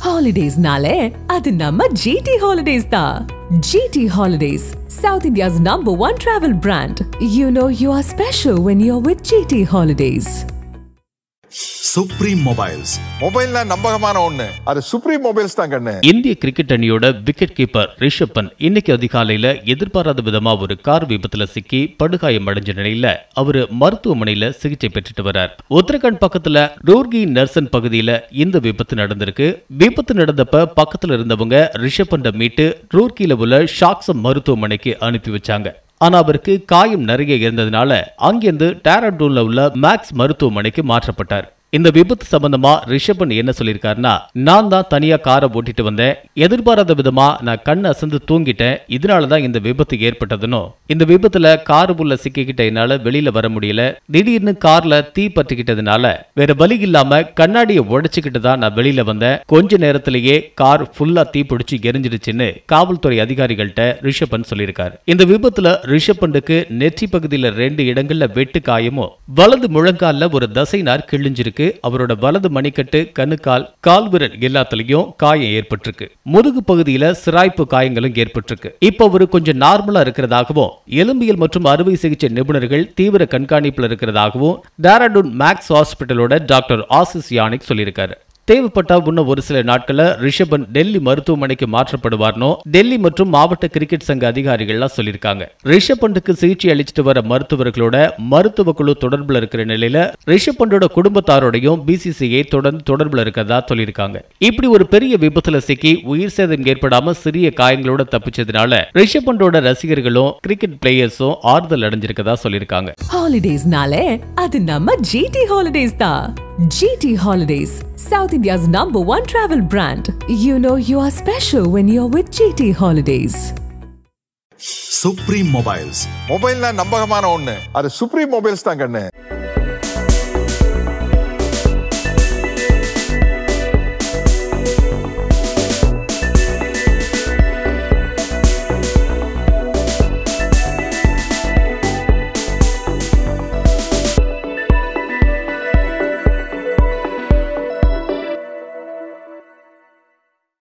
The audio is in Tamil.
ஹாலிடேஸ்னாலே அது நம்ம ஜிடி ஹாலிடேஸ் தான் GT Holidays South India's number one travel brand you know you are special when you are with GT Holidays Supreme Mobiles மொபைல்னா நம்பகமான ஒண்ணு அது சுப்ரீம் மொபைல்ஸ் தான் கண்ணு இந்திய கிரிக்கெட் அணியோட விக்கெட் கீப்பர் ரிஷப் பந்த் இன்னைக்கு அதிகாலையில எதிர்பாராத விதமா ஒரு கார் விபத்துல சிக்கி படுகாயம் அடைஞ்ச நிலையில அவரு மருத்துவமனையில சிகிச்சை பெற்றுட்டு வர்றார் உத்தரகாண்ட் பக்கத்துல ரூர்கி நர்சன் பகுதியில இந்த விபத்து நடந்திருக்கு விபத்து நடந்தப்ப பக்கத்துல இருந்தவங்க ரிஷப் பந்தை மீட்டு ரூர்கியில உள்ள ஷாக்ஸம் மருத்துவமனைக்கு அனுப்பி வச்சாங்க ஆனா அவருக்கு காயம் நிறைய இருந்ததுனால அங்கிருந்து டேராடூன்ல உள்ள மேக்ஸ் மருத்துவமனைக்கு மாற்றப்பட்டார் இந்த விபத்து சம்பந்தமா ரிஷபன் என்ன சொல்லியிருக்காருன்னா நான் தான் தனியா காரை ஓட்டிட்டு வந்தேன் எதிர்பாராத விதமா நான் கண் அசந்து தூங்கிட்டேன் இதனாலதான் இந்த விபத்து ஏற்பட்டதுன்னு இந்த விபத்துல காரு உள்ள சிக்கிக்கிட்ட என்னால வெளியில வர முடியல திடீர்னு கார்ல தீ பற்றிக்கிட்டதுனால வேற வழி இல்லாம கண்ணாடியை உடைச்சுக்கிட்டு தான் நான் வெளியில வந்தேன் கொஞ்ச நேரத்திலேயே கார் ஃபுல்லா தீ பிடிச்சு எரிஞ்சிடுச்சுன்னு காவல்துறை அதிகாரிகள்ட்ட ரிஷபன் சொல்லியிருக்காரு இந்த விபத்துல ரிஷபனுக்கு நெற்றி பகுதியில ரெண்டு இடங்கள்ல வெட்டு காயமும் வலது முழங்கால்ல ஒரு தசைநார் கிழிஞ்சிருக்கு அவரோட வலது மணிக்கட்டு கணுக்கால் கால் விரல் எல்லாத்துலயும் காயம் ஏற்பட்டிருக்கு முதுகு பகுதியில சிராய்ப்பு காயங்களும் ஏற்பட்டிருக்கு இப்போ அவரு கொஞ்சம் நார்மலா இருக்கிறதாகவும் எலும்பியல் மற்றும் அறுவை சிகிச்சை நிபுணர்கள் தீவிர கண்காணிப்புல இருக்கிறதாகவும் டேராடூன் மேக்ஸ் ஹாஸ்பிட்டலோட டாக்டர் ஆசிஸ் யானிக் சொல்லியிருக்காரு தேவைப்பட்டா இன்னும் ஒரு சில நாட்கள்ல ரிஷபன் டெல்லி மருத்துவமனைக்கு மாற்றப்படுவார்னோ டெல்லி மற்றும் மாவட்ட கிரிக்கெட் சங்க அதிகாரிகள்லாம் சொல்லியிருக்காங்க ரிஷபண்டுக்கு சிகிச்சை அளிச்சிட்டு வர மருத்துவர்களோட மருத்துவ குழு தொடர்புல இருக்கிற நிலையில ரிஷபண்டோட குடும்பத்தாரோடையும் பிசிசிஐ தொடர்ந்து தொடர்புல இருக்கிறதா சொல்லியிருக்காங்க இப்படி ஒரு பெரிய விபத்துல சிக்கி உயிர் சேதம் ஏற்படாம சிறிய காயங்களோட தப்பிச்சதுனால ரிஷபண்டோட ரசிகர்களும் கிரிக்கெட் பிளேயர்ஸும் ஆறுதல் அடைஞ்சிருக்கதா சொல்லியிருக்காங்க ஹாலிடேஸ்னாலே அது நம்ம ஜிடி ஹாலிடேஸ் தான் GT Holidays South India's number one travel brand you know you are special when you are with GT Holidays Supreme Mobiles மொபைல்னா நம்பகமான ஒண்ணு அது சுப்ரீம் மொபைல்ஸ் தான் கண்ணு